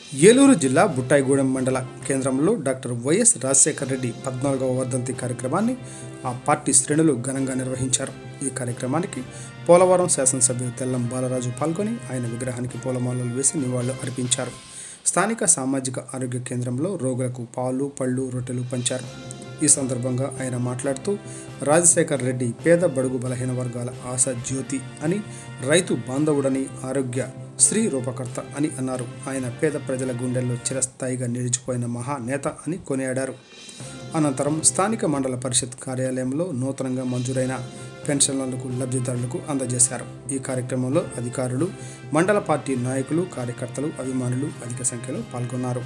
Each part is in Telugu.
ఏలూరు జిల్లా బుట్టాయిగూడెం మండల కేంద్రంలో డాక్టర్ వైఎస్ రాజశేఖర రెడ్డి పద్నాలుగవ వర్ధంతి కార్యక్రమాన్ని ఆ పార్టీ శ్రేణులు ఘనంగా నిర్వహించారు ఈ కార్యక్రమానికి పోలవరం శాసనసభ్యులు తెల్లం బాలరాజు పాల్గొని ఆయన విగ్రహానికి పూలమాలలు వేసి నివాళులు అర్పించారు స్థానిక సామాజిక ఆరోగ్య కేంద్రంలో రోగులకు పాలు పళ్ళు రొట్టెలు పంచారు ఈ సందర్భంగా ఆయన మాట్లాడుతూ రాజశేఖర్ రెడ్డి పేద బడుగు బలహీన వర్గాల ఆశ జ్యోతి అని రైతు బాంధవుడని ఆరోగ్య శ్రీ రూపకర్త అని అన్నారు ఆయన పేద ప్రజల గుండెల్లో చిరస్థాయిగా నిలిచిపోయిన మహానేత అని కొనియాడారు అనంతరం స్థానిక మండల పరిషత్ కార్యాలయంలో నూతనంగా మంజూరైన పెన్షన్లకు లబ్ధిదారులకు అందజేశారు ఈ కార్యక్రమంలో అధికారులు మండల పార్టీ నాయకులు కార్యకర్తలు అభిమానులు అధిక సంఖ్యలో పాల్గొన్నారు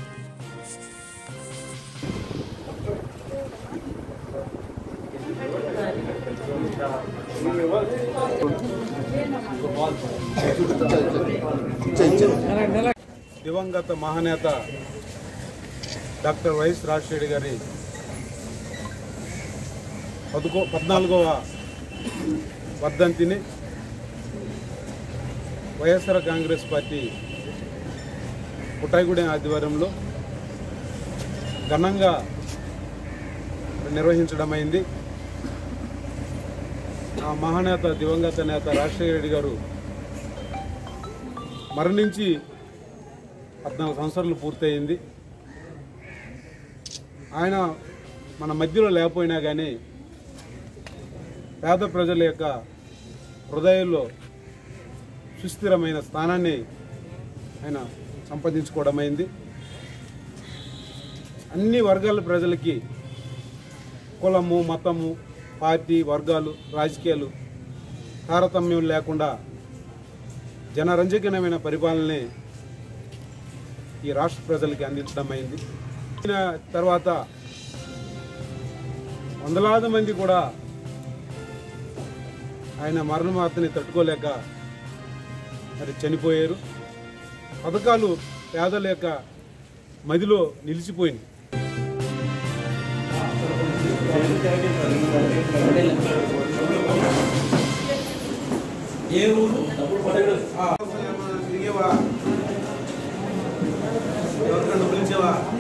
దివంగత మహానేత డాక్టర్ వైఎస్ రాజశేఖర్ గారి పదుకో పద్నాలుగవ వర్ధంతిని వైఎస్ఆర్ కాంగ్రెస్ పార్టీ పుట్టాయిగూడెం ఆధ్వర్యంలో ఘనంగా నిర్వహించడం అయింది ఆ మహానేత దివంగత నేత రాజశేఖర రెడ్డి గారు మరణించి పద్నాలుగు సంవత్సరాలు పూర్తయింది ఆయన మన మధ్యలో లేకపోయినా కానీ పేద ప్రజల యొక్క హృదయాల్లో సుస్థిరమైన స్థానాన్ని ఆయన సంపాదించుకోవడం అయింది అన్ని వర్గాల ప్రజలకి కులము మతము పార్టీ వర్గాలు రాజకీయాలు తారతమ్యం లేకుండా జనరంజకమైన పరిపాలనని ఈ రాష్ట్ర ప్రజలకి అందించడం అయింది అయిన తర్వాత వందలాది మంది కూడా ఆయన మరణ వార్తని తట్టుకోలేక మరి చనిపోయారు పథకాలు పేదల యొక్క మదిలో నిలిచిపోయింది ఏ ఊరు తిరిగేవా ఎవరికన్నా పిలిచేవా